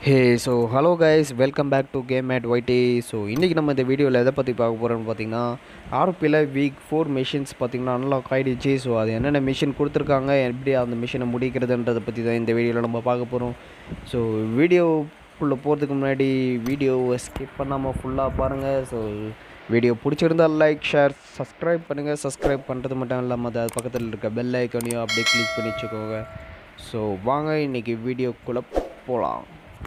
hey so hello guys welcome back to game at YT so இன்றைக்கி நம்ம இந்த வீடியோவில் எதை பற்றி பார்க்க போகிறோம்னு பார்த்தீங்கன்னா ஆர்பியில் வீக் ஃபோர் மிஷின்ஸ் பார்த்திங்கன்னா அன்லாக் ஆகிடுச்சு ஸோ அது என்னென்ன மிஷின் கொடுத்துருக்காங்க எப்படி அந்த மிஷினை முடிக்கிறதுன்றதை பற்றி தான் இந்த வீடியோவில் நம்ம பார்க்க போகிறோம் ஸோ வீடியோக்குள்ளே போகிறதுக்கு முன்னாடி வீடியோவை ஸ்கிப் பண்ணாமல் ஃபுல்லாக பாருங்கள் ஸோ வீடியோ பிடிச்சிருந்தால் லைக் ஷேர் சப்ஸ்கிரைப் பண்ணுங்கள் சப்ஸ்கிரைப் பண்ணுறது மட்டும் இல்லாமல் அது பக்கத்தில் இருக்க பெல் ஐக்கனையும் அப்படியே கிளிக் பண்ணி வச்சுக்கோங்க ஸோ வாங்க இன்றைக்கி வீடியோக்குள்ளே போகலாம்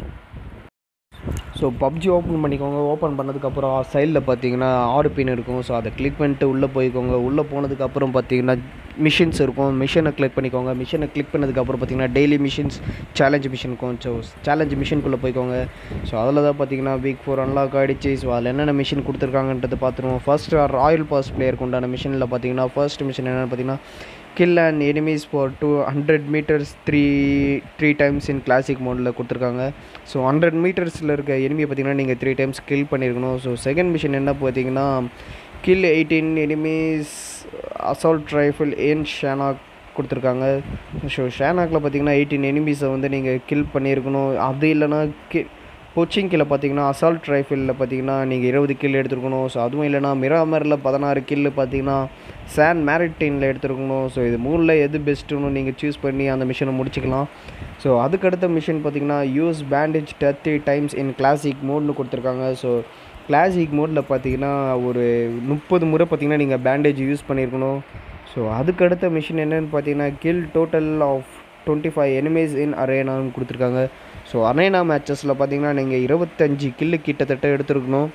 ஸோ பப்ஜி ஓப்பன் பண்ணிக்கோங்க ஓப்பன் பண்ணதுக்கப்புறம் சைடில் பார்த்தீங்கன்னா ஆறு பின் இருக்கும் ஸோ அதை கிளிக் பண்ணிட்டு உள்ளே போய்க்கோங்க உள்ளே போனதுக்கப்புறம் பார்த்தீங்கன்னா மிஷின்ஸ் இருக்கும் மிஷினை கிளிக் பண்ணிக்கோங்க மிஷினை கிளிக் பண்ணதுக்கப்புறம் பார்த்தீங்கன்னா டெய்லி மிஷின்ஸ் சேலஞ்ச் மிஷின் இருக்கும் ஸோ சேலஞ்ச் மிஷின்குள்ளே போய்க்கோங்க ஸோ அதில் தான் பார்த்தீங்கன்னா வீக் ஃபோர் அன்லாக் ஆகிடுச்சு ஸோ அதில் என்னென்ன மிஷின் கொடுத்துருக்காங்கன்றது பார்த்துருவோம் ஃபர்ஸ்ட் ராயல் பாஸ் பிளேயருக்கு உண்டான மிஷினில் பார்த்தீங்கன்னா ஃபர்ஸ்ட் மிஷின் என்னென்னு பார்த்தீங்கன்னா kill and enemies for two hundred meters three three times in classic மோடில் கொடுத்துருக்காங்க ஸோ ஹண்ட்ரட் மீட்டர்ஸில் இருக்க எனிமியை பார்த்தீங்கன்னா நீங்கள் த்ரீ டைம்ஸ் கில் பண்ணியிருக்கணும் ஸோ செகண்ட் மிஷன் என்ன பார்த்தீங்கன்னா kill eighteen enemies assault rifle in Sanhok கொடுத்துருக்காங்க ஸோ ஷேனாக்கில் பார்த்தீங்கன்னா எயிட்டீன் எனிமீஸை வந்து நீங்கள் கில் பண்ணியிருக்கணும் அது இல்லைனா கி கோச்சிங் கீழே பார்த்தீங்கன்னா அசால்ட் ரைஃபிளில் பார்த்தீங்கன்னா நீங்கள் இருபது கில் எடுத்துருக்கணும் ஸோ அதுவும் இல்லைனா மிராமரில் பதினாறு கில்லு பார்த்தீங்கன்னா சான் மேரிடைனில் எடுத்துருக்கணும் ஸோ இது மூணில் எது பெஸ்ட்டுன்னு நீங்கள் சூஸ் பண்ணி அந்த மிஷினை முடிச்சுக்கலாம் ஸோ அதுக்கடுத்த மிஷின் பார்த்தீங்கன்னா use bandage thirty times in classic மோட்னு கொடுத்துருக்காங்க ஸோ கிளாசிக் மோடில் பார்த்தீங்கன்னா ஒரு முப்பது முறை பார்த்தீங்கன்னா நீங்கள் பேண்டேஜ் யூஸ் பண்ணியிருக்கணும் ஸோ அதுக்கடுத்த மிஷின் என்னென்னு பார்த்தீங்கன்னா kill total of twenty five enemies in அரேனான்னு கொடுத்துருக்காங்க ஸோ அரேனா மேட்சஸில் பார்த்தீங்கன்னா நீங்கள் இருபத்தஞ்சி கில்லு கிட்டத்தட்ட எடுத்துருக்கணும்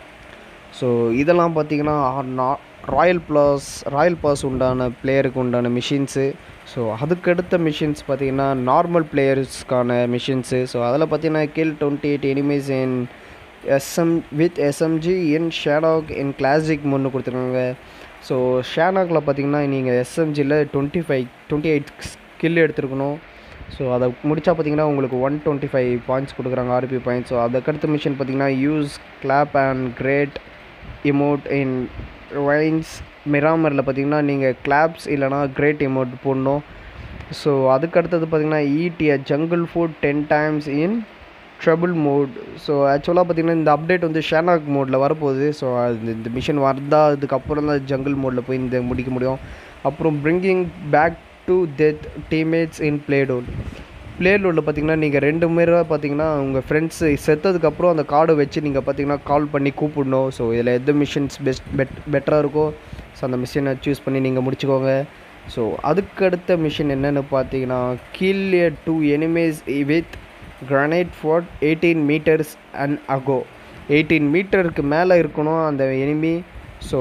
ஸோ இதெல்லாம் பார்த்தீங்கன்னா ராயல் ப்ளஸ் ராயல் பாஸ் உண்டான பிளேயருக்கு உண்டான மிஷின்ஸு ஸோ அதுக்கடுத்த மிஷின்ஸ் பார்த்தீங்கன்னா நார்மல் பிளேயர்ஸ்க்கான மிஷின்ஸு ஸோ அதில் பார்த்தீங்கன்னா kill twenty eight enemies in SM with SMG in Sanhok in classic ஒன்று கொடுத்துருக்காங்க ஸோ ஷேடாகில் பார்த்தீங்கன்னா நீங்கள் எஸ்எம்ஜியில் twenty five twenty eight skill எடுத்துருக்கணும் ஸோ அதை முடித்தா பார்த்தீங்கன்னா உங்களுக்கு ஒன் டுவெண்ட்டி ஃபைவ் பாயிண்ட்ஸ் கொடுக்குறாங்க ஆர்பி பாயிண்ட்ஸ் ஸோ அதுக்கடுத்த மிஷின் பார்த்தீங்கன்னா use clap and great emote in vines மிராமரில் பார்த்தீங்கன்னா நீங்கள் கிளாப்ஸ் இல்லைனா கிரேட் இமோட் போடணும் ஸோ அதுக்கடுத்தது பார்த்தீங்கன்னா eat a jungle food ten times in trouble mode so ஆக்சுவலாக பார்த்தீங்கன்னா இந்த அப்டேட் வந்து ஷேனாக் மோடில் வரப்போகுது ஸோ அது இந்த மிஷின் வரதா அதுக்கப்புறம் தான் ஜங்கிள் மோடில் போய் இந்த முடிக்க முடியும் அப்புறம் bringing back to death teammates in payload பிளேடோலில் பார்த்தீங்கன்னா நீங்கள் ரெண்டு முறை பார்த்தீங்கன்னா உங்கள் ஃப்ரெண்ட்ஸு செத்ததுக்கப்புறம் அந்த கார்டை வச்சு நீங்கள் பார்த்தீங்கன்னா கால் பண்ணி கூப்பிடணும் ஸோ இதில் எது மிஷின்ஸ் பெஸ்ட் பெட் பெட்டராக இருக்கோ ஸோ அந்த மிஷினை சூஸ் பண்ணி நீங்கள் முடிச்சுக்கோங்க ஸோ அதுக்கடுத்த மிஷின் என்னென்னு பார்த்தீங்கன்னா கீழ் டூ எனிமேஸ் வித் கிரனைட் ஃபார்ட் எயிட்டீன் மீட்டர்ஸ் அண்ட் அகோ எயிட்டீன் மீட்டருக்கு மேலே இருக்கணும் அந்த எனிமி ஸோ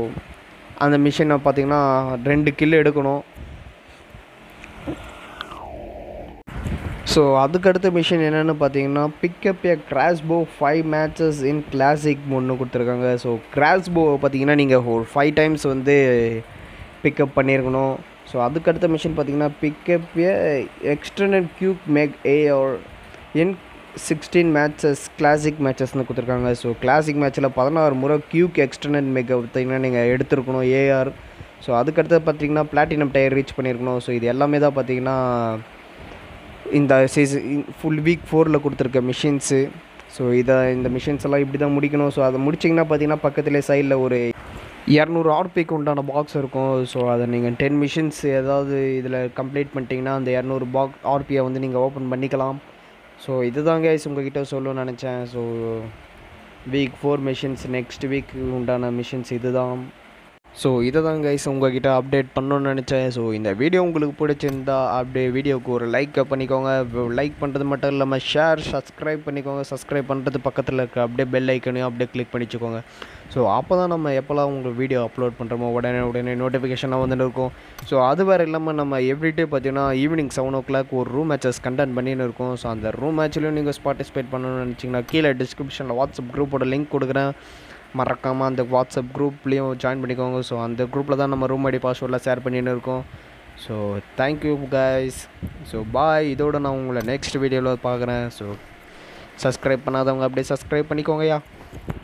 அந்த மிஷினை பார்த்தீங்கன்னா ரெண்டு கில் எடுக்கணும் ஸோ அதுக்கடுத்த மிஷின் என்னென்னு பார்த்தீங்கன்னா pick up a crossbow five matches in classic ஒன்று கொடுத்துருக்காங்க ஸோ கிராஸ்போ பார்த்தீங்கன்னா நீங்கள் ஒரு ஃபைவ் டைம்ஸ் வந்து பிக்கப் பண்ணியிருக்கணும் ஸோ அதுக்கடுத்த மிஷின் பார்த்தீங்கன்னா pick up a external quick mag A R in sixteen matches classic மேட்சஸ்னு கொடுத்துருக்காங்க ஸோ கிளாசிக் மேட்ச்சில் பதினாறு முறை கியூக் எக்ஸ்டர்னல் மேக் பார்த்தீங்கன்னா நீங்கள் எடுத்துருக்கணும் ஏஆர் ஸோ அதுக்கடுத்து பார்த்தீங்கன்னா பிளாட்டினம் டயர் ரீச் பண்ணியிருக்கணும் ஸோ இது எல்லாமே தான் பார்த்தீங்கன்னா இந்த சீசன் ஃபுல் வீக் ஃபோரில் கொடுத்துருக்க மிஷின்ஸு ஸோ இதை இந்த மிஷின்ஸ் எல்லாம் இப்படி தான் முடிக்கணும் ஸோ அதை முடிச்சிங்கன்னா பார்த்தீங்கன்னா பக்கத்துலேயே சைடில் ஒரு இரநூறு ஆர்பிக்கு உண்டான பாக்ஸ் இருக்கும் ஸோ அதை நீங்கள் டென் மிஷின்ஸ் ஏதாவது இதில் கம்ப்ளீட் பண்ணிட்டீங்கன்னா அந்த இரநூறு பாக் ஆர்பியை வந்து நீங்கள் ஓப்பன் பண்ணிக்கலாம் ஸோ இதுதான் கைஸ் உங்ககிட்ட சொல்லணும்னு நினச்சேன் so week four machines next week உண்டான மிஷின்ஸ் இதுதான் ஸோ இதை தான் கைஸ் உங்ககிட்ட அப்டேட் பண்ணணும்னு நினச்சேன் ஸோ இந்த வீடியோ உங்களுக்கு பிடிச்சிருந்தா அப்படியே வீடியோவுக்கு ஒரு லைக் பண்ணிக்கோங்க லைக் பண்ணுறது மட்டும் இல்லாமல் ஷேர் சப்ஸ்கிரைப் பண்ணிக்கோங்க சப்ஸ்கிரைப் பண்ணுறது பக்கத்தில் இருக்க அப்படியே பெல் ஐக்கனையும் அப்படியே கிளிக் பண்ணிச்சுக்கோங்க ஸோ அப்போ தான் நம்ம எப்போல்லாம் உங்களுக்கு வீடியோ அப்லோட் பண்ணுறோமோ உடனே உடனே நோட்டிஃபிகேஷனாக வந்துட்டு இருக்கும் ஸோ அது வேறு இல்லாமல் நம்ம எவ்ரிடே பார்த்தீங்கன்னா ஈவினிங் செவன் ஓ கிளாக் ஒரு ரூம் மேட்சஸ் கண்டென்ட் பண்ணின்னு இருக்கோம் ஸோ அந்த ரூம் மேட்ச்லையும் நீங்கள் பார்ட்டிசிபேட் பண்ணணும்னு நினச்சிங்கன்னா கீழே டிஸ்கிரிப்ஷனில் வாட்ஸ்அப் குரூப்போட லிங்க் கொடுக்குறேன் மறக்காமல் அந்த வாட்ஸ்அப் குரூப்லேயும் ஜாயின் பண்ணிக்கோங்க ஸோ அந்த குரூப்பில் தான் நம்ம ரூம் ஐடி பாஸ்வேர்டில் ஷேர் பண்ணின்னு இருக்கோம் so thank you guys so bye இதோட நான் உங்களை நெக்ஸ்ட் வீடியோவில் பார்க்குறேன் ஸோ சப்ஸ்கிரைப் பண்ணாதவங்க அப்படியே சப்ஸ்கிரைப் பண்ணிக்கோங்கய்யா